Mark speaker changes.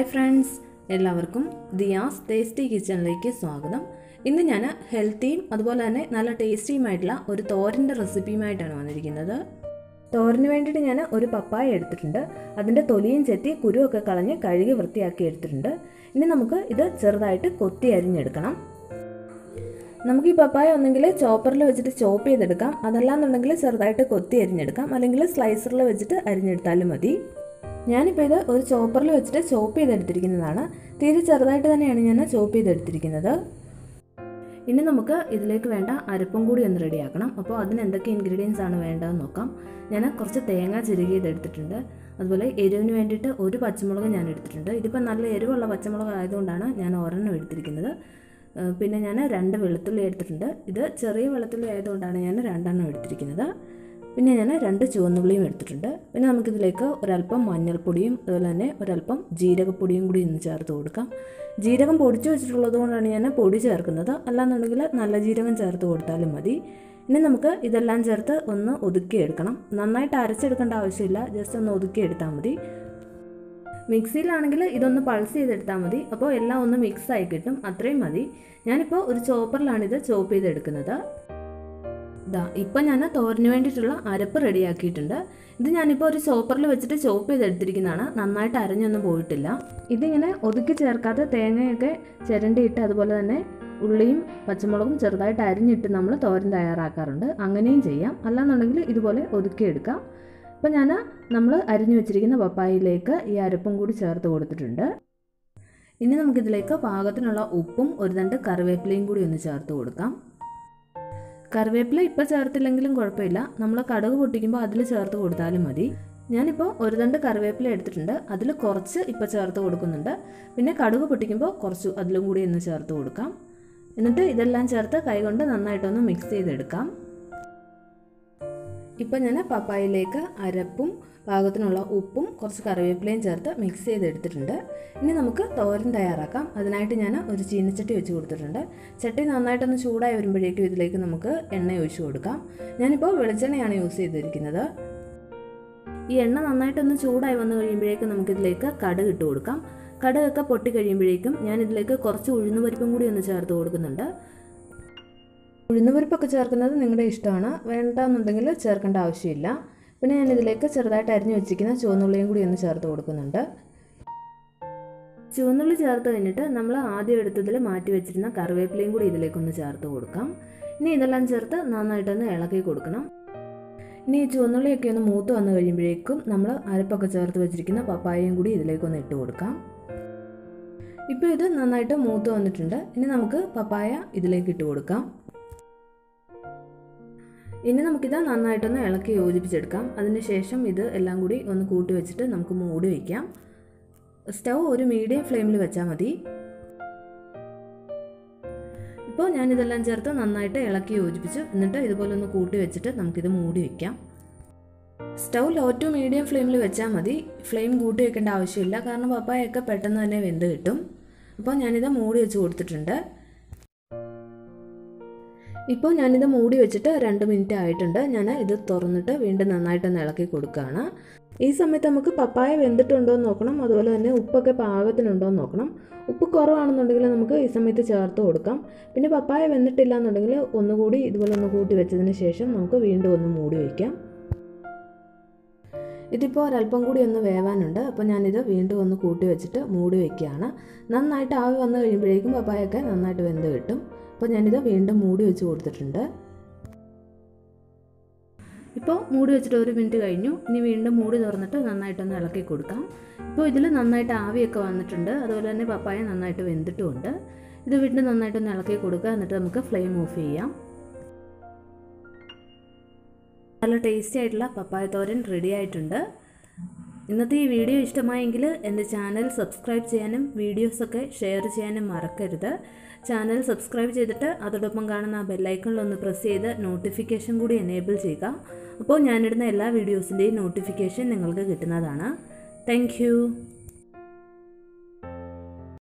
Speaker 1: hi friends എല്ലാവർക്കും Diaz tasty കിച്ചണിലേക്ക് സ്വാഗതം ഇന്ന് ഞാൻ ഹെൽത്തിയും അതുപോലെ തന്നെ നല്ല ടേസ്റ്റിയുമായിട്ടുള്ള ഒരു തോരൻ്റെ റെസിപ്പിയുമായിട്ടാണ് വന്നിരിക്കുന്നത് തോരന് വേണ്ടിയിട്ട് ഞാൻ ഒരു പപ്പായ എടുത്തിട്ടുണ്ട് അതിൻ്റെ തൊലിയും ചെത്തി കുരുവൊക്കെ കളഞ്ഞ് കഴുകി വൃത്തിയാക്കി എടുത്തിട്ടുണ്ട് ഇനി നമുക്ക് ഇത് ചെറുതായിട്ട് കൊത്തി അരിഞ്ഞെടുക്കണം നമുക്ക് ഈ പപ്പായ ഒന്നെങ്കിൽ ചോപ്പറിൽ വെച്ചിട്ട് ചോപ്പ് ചെയ്തെടുക്കാം അതല്ലാന്നുണ്ടെങ്കിൽ ചെറുതായിട്ട് കൊത്തി അരിഞ്ഞെടുക്കാം അല്ലെങ്കിൽ സ്ലൈസറിൽ വെച്ചിട്ട് അരിഞ്ഞെടുത്താലും മതി ഞാനിപ്പോൾ ഇത് ഒരു ചോപ്പറിൽ വെച്ചിട്ട് ചോപ്പ് ചെയ്തെടുത്തിരിക്കുന്നതാണ് തീരെ ചെറുതായിട്ട് തന്നെയാണ് ഞാൻ ചോപ്പ് ചെയ്തെടുത്തിരിക്കുന്നത് ഇനി നമുക്ക് ഇതിലേക്ക് വേണ്ട അരപ്പും കൂടി ഒന്ന് റെഡിയാക്കണം അപ്പോൾ അതിന് എന്തൊക്കെ ഇൻഗ്രീഡിയൻസ് ആണ് വേണ്ടതെന്ന് നോക്കാം ഞാൻ കുറച്ച് തേങ്ങ ചിരുകിയത് എടുത്തിട്ടുണ്ട് അതുപോലെ എരിവിന് വേണ്ടിയിട്ട് ഒരു പച്ചമുളക് ഞാൻ എടുത്തിട്ടുണ്ട് ഇതിപ്പോൾ നല്ല എരിവുള്ള പച്ചമുളക് ആയതുകൊണ്ടാണ് ഞാൻ ഒരെണ്ണം എടുത്തിരിക്കുന്നത് ഏഹ് പിന്നെ ഞാൻ രണ്ട് വെളുത്തുള്ളി എടുത്തിട്ടുണ്ട് ഇത് ചെറിയ വെളുത്തുള്ളി ആയതുകൊണ്ടാണ് ഞാൻ രണ്ടെണ്ണം എടുത്തിരിക്കുന്നത് പിന്നെ ഞാൻ രണ്ട് ചുവന്നുള്ളിയും എടുത്തിട്ടുണ്ട് പിന്നെ നമുക്കിതിലേക്ക് ഒരല്പം മഞ്ഞൾപ്പൊടിയും അതുപോലെ തന്നെ ഒരല്പം ജീരകപ്പൊടിയും കൂടി ഒന്ന് ചേർത്ത് കൊടുക്കാം ജീരകം പൊടിച്ചു വെച്ചിട്ടുള്ളത് കൊണ്ടാണ് ഞാൻ പൊടി ചേർക്കുന്നത് അല്ലാന്നുണ്ടെങ്കിൽ നല്ല ജീരകം ചേർത്ത് കൊടുത്താലും മതി ഇനി നമുക്ക് ഇതെല്ലാം ചേർത്ത് ഒന്ന് ഒതുക്കിയെടുക്കണം നന്നായിട്ട് അരച്ചെടുക്കേണ്ട ആവശ്യമില്ല ജസ്റ്റ് ഒന്ന് ഒതുക്കിയെടുത്താൽ മതി മിക്സിയിലാണെങ്കിൽ ഇതൊന്ന് പൾസ് ചെയ്തെടുത്താൽ മതി അപ്പോൾ എല്ലാം ഒന്ന് മിക്സ് ആയി കിട്ടും അത്രയും മതി ഞാനിപ്പോൾ ഒരു ചോപ്പറിലാണ് ഇത് ചോപ്പ് ചെയ്തെടുക്കുന്നത് ഇതാ ഇപ്പം ഞാൻ തോരന് വേണ്ടിയിട്ടുള്ള അരപ്പ് റെഡിയാക്കിയിട്ടുണ്ട് ഇത് ഞാനിപ്പോൾ ഒരു ചോപ്പറിൽ വെച്ചിട്ട് ചോപ്പ് ചെയ്തെടുത്തിരിക്കുന്നതാണ് നന്നായിട്ട് അരഞ്ഞൊന്നും പോയിട്ടില്ല ഇതിങ്ങനെ ഒതുക്കി ചേർക്കാതെ തേങ്ങയൊക്കെ ചിരണ്ടിയിട്ട് അതുപോലെ തന്നെ ഉള്ളിയും പച്ചമുളകും ചെറുതായിട്ട് അരിഞ്ഞിട്ട് നമ്മൾ തോരൻ തയ്യാറാക്കാറുണ്ട് അങ്ങനെയും ചെയ്യാം അല്ലാന്നുണ്ടെങ്കിൽ ഇതുപോലെ ഒതുക്കിയെടുക്കാം അപ്പോൾ ഞാൻ നമ്മൾ അരിഞ്ഞു വെച്ചിരിക്കുന്ന പപ്പായയിലേക്ക് ഈ അരപ്പും കൂടി ചേർത്ത് കൊടുത്തിട്ടുണ്ട് ഇനി നമുക്കിതിലേക്ക് പാകത്തിനുള്ള ഉപ്പും ഒരു രണ്ട് കറിവേപ്പിലയും കൂടി ഒന്ന് ചേർത്ത് കൊടുക്കാം കറിവേപ്പില ഇപ്പോൾ ചേർത്തില്ലെങ്കിലും കുഴപ്പമില്ല നമ്മൾ കടുക് പൊട്ടിക്കുമ്പോൾ അതിൽ ചേർത്ത് കൊടുത്താലും മതി ഞാനിപ്പോൾ ഒരു രണ്ട് കറിവേപ്പില എടുത്തിട്ടുണ്ട് അതിൽ കുറച്ച് ഇപ്പോൾ ചേർത്ത് കൊടുക്കുന്നുണ്ട് പിന്നെ കടുക് പൊട്ടിക്കുമ്പോൾ കുറച്ച് അതിലും കൂടി ഒന്ന് ചേർത്ത് കൊടുക്കാം എന്നിട്ട് ഇതെല്ലാം ചേർത്ത് കൈകൊണ്ട് നന്നായിട്ടൊന്ന് മിക്സ് ചെയ്തെടുക്കാം ഇപ്പം ഞാൻ പപ്പായയിലേക്ക് അരപ്പും പാകത്തിനുള്ള ഉപ്പും കുറച്ച് കറിവേപ്പിലയും ചേർത്ത് മിക്സ് ചെയ്തെടുത്തിട്ടുണ്ട് ഇനി നമുക്ക് തോരൻ തയ്യാറാക്കാം അതിനായിട്ട് ഞാൻ ഒരു ചീനച്ചട്ടി വെച്ച് കൊടുത്തിട്ടുണ്ട് ചട്ടി നന്നായിട്ടൊന്ന് ചൂടായി വരുമ്പോഴേക്കും ഇതിലേക്ക് നമുക്ക് എണ്ണ ഒഴിച്ചു കൊടുക്കാം ഞാനിപ്പോൾ വെളിച്ചെണ്ണയാണ് യൂസ് ചെയ്തിരിക്കുന്നത് ഈ എണ്ണ നന്നായിട്ടൊന്ന് ചൂടായി വന്നു കഴിയുമ്പോഴേക്കും നമുക്കിതിലേക്ക് കടുക് ഇട്ട് കൊടുക്കാം കടുകൊക്കെ പൊട്ടി കഴിയുമ്പോഴേക്കും ഞാൻ ഇതിലേക്ക് കുറച്ച് ഉഴുന്നുപരിപ്പും കൂടി ഒന്ന് ചേർത്ത് കൊടുക്കുന്നുണ്ട് ഉഴുന്നുപരിപ്പൊക്കെ ചേർക്കുന്നത് നിങ്ങളുടെ ഇഷ്ടമാണ് വേണ്ടെന്നുണ്ടെങ്കിൽ ചേർക്കേണ്ട ആവശ്യമില്ല പിന്നെ ഞാൻ ഇതിലേക്ക് ചെറുതായിട്ട് അരിഞ്ഞു വെച്ചിരിക്കുന്ന ചുവന്നുള്ളിയും കൂടി ഒന്ന് ചേർത്ത് കൊടുക്കുന്നുണ്ട് ചുവന്നുള്ളി ചേർത്ത് കഴിഞ്ഞിട്ട് നമ്മൾ ആദ്യം എടുത്തതിൽ മാറ്റി വെച്ചിരുന്ന കറിവേപ്പിലയും കൂടി ഇതിലേക്കൊന്ന് ചേർത്ത് കൊടുക്കാം ഇനി ഇതെല്ലാം ചേർത്ത് നന്നായിട്ടൊന്ന് ഇളക്കി കൊടുക്കണം ഇനി ഈ ചുവന്നുള്ളിയൊക്കെ ഒന്ന് മൂത്ത് വന്നു കഴിയുമ്പോഴേക്കും നമ്മൾ അരപ്പൊക്കെ ചേർത്ത് വെച്ചിരിക്കുന്ന പപ്പായയും കൂടി ഇതിലേക്കൊന്ന് ഇട്ട് കൊടുക്കാം ഇപ്പോൾ ഇത് നന്നായിട്ട് മൂത്ത് വന്നിട്ടുണ്ട് ഇനി നമുക്ക് പപ്പായ ഇതിലേക്ക് ഇട്ട് കൊടുക്കാം ഇനി നമുക്കിത് നന്നായിട്ടൊന്ന് ഇളക്കി യോജിപ്പിച്ചെടുക്കാം അതിനുശേഷം ഇത് എല്ലാം കൂടി ഒന്ന് കൂട്ടി വെച്ചിട്ട് നമുക്ക് മൂടി വയ്ക്കാം സ്റ്റൗ ഒരു മീഡിയം ഫ്ലെയിമിൽ വെച്ചാൽ മതി ഇപ്പോൾ ഞാനിതെല്ലാം ചേർത്ത് നന്നായിട്ട് ഇളക്കി യോജിപ്പിച്ചു എന്നിട്ട് ഇതുപോലെ ഒന്ന് കൂട്ടി വെച്ചിട്ട് നമുക്കിത് മൂടി വയ്ക്കാം സ്റ്റൗ ലോ ടു മീഡിയം ഫ്ലെയിമിൽ വെച്ചാൽ മതി ഫ്ലെയിം കൂട്ടി വെക്കേണ്ട ആവശ്യമില്ല കാരണം പപ്പായൊക്കെ പെട്ടെന്ന് തന്നെ വെന്ത് കിട്ടും അപ്പോൾ ഞാനിത് മൂടി വെച്ച് കൊടുത്തിട്ടുണ്ട് ഇപ്പോൾ ഞാനിത് മൂടി വെച്ചിട്ട് രണ്ട് മിനിറ്റ് ആയിട്ടുണ്ട് ഞാൻ ഇത് തുറന്നിട്ട് വീണ്ടും നന്നായിട്ടൊന്ന് ഇളക്കി കൊടുക്കുകയാണ് ഈ സമയത്ത് നമുക്ക് പപ്പായ വെന്തിട്ടുണ്ടോ എന്ന് നോക്കണം അതുപോലെ തന്നെ ഉപ്പൊക്കെ പാകത്തിനുണ്ടോ എന്ന് നോക്കണം ഉപ്പ് കുറവാണെന്നുണ്ടെങ്കിൽ നമുക്ക് ഈ സമയത്ത് ചേർത്ത് കൊടുക്കാം പിന്നെ പപ്പായ വെന്തിട്ടില്ല എന്നുണ്ടെങ്കിൽ ഒന്നുകൂടി ഇതുപോലെ ഒന്ന് കൂട്ടി വെച്ചതിന് ശേഷം നമുക്ക് വീണ്ടും ഒന്ന് മൂടി വയ്ക്കാം ഇതിപ്പോൾ ഒരല്പം കൂടി ഒന്ന് വേവാനുണ്ട് അപ്പോൾ ഞാനിത് വീണ്ടും ഒന്ന് കൂട്ടി വെച്ചിട്ട് മൂടി വയ്ക്കുകയാണ് നന്നായിട്ട് ആവി വന്നു കഴിയുമ്പോഴേക്കും പപ്പായൊക്കെ നന്നായിട്ട് വെന്ത് കിട്ടും അപ്പോൾ ഞാനിത് വീണ്ടും മൂടി വെച്ച് കൊടുത്തിട്ടുണ്ട് ഇപ്പോൾ മൂടി വെച്ചിട്ട് ഒരു മിനിറ്റ് കഴിഞ്ഞു ഇനി വീണ്ടും മൂടി തുറന്നിട്ട് നന്നായിട്ടൊന്ന് ഇളക്കി കൊടുക്കാം ഇപ്പോൾ ഇതിൽ നന്നായിട്ട് ആവിയൊക്കെ വന്നിട്ടുണ്ട് അതുപോലെ തന്നെ പപ്പായ നന്നായിട്ട് വെന്തിട്ടുമുണ്ട് ഇത് വീണ്ടും നന്നായിട്ടൊന്ന് ഇളക്കി കൊടുക്കുക എന്നിട്ട് നമുക്ക് ഫ്ലെയിം ഓഫ് ചെയ്യാം നല്ല ടേസ്റ്റി ആയിട്ടുള്ള പപ്പായ തോരൻ റെഡി ആയിട്ടുണ്ട് ഇന്നത്തെ ഈ വീഡിയോ ഇഷ്ടമായെങ്കിൽ എൻ്റെ ചാനൽ സബ്സ്ക്രൈബ് ചെയ്യാനും വീഡിയോസൊക്കെ ഷെയർ ചെയ്യാനും മറക്കരുത് ചാനൽ സബ്സ്ക്രൈബ് ചെയ്തിട്ട് അതോടൊപ്പം കാണുന്ന ആ ബെല്ലൈക്കണിലൊന്ന് പ്രസ് ചെയ്ത് നോട്ടിഫിക്കേഷൻ കൂടി എനേബിൾ ചെയ്യുക അപ്പോൾ ഞാനിടുന്ന എല്ലാ വീഡിയോസിൻ്റെയും നോട്ടിഫിക്കേഷൻ നിങ്ങൾക്ക് കിട്ടുന്നതാണ് താങ്ക്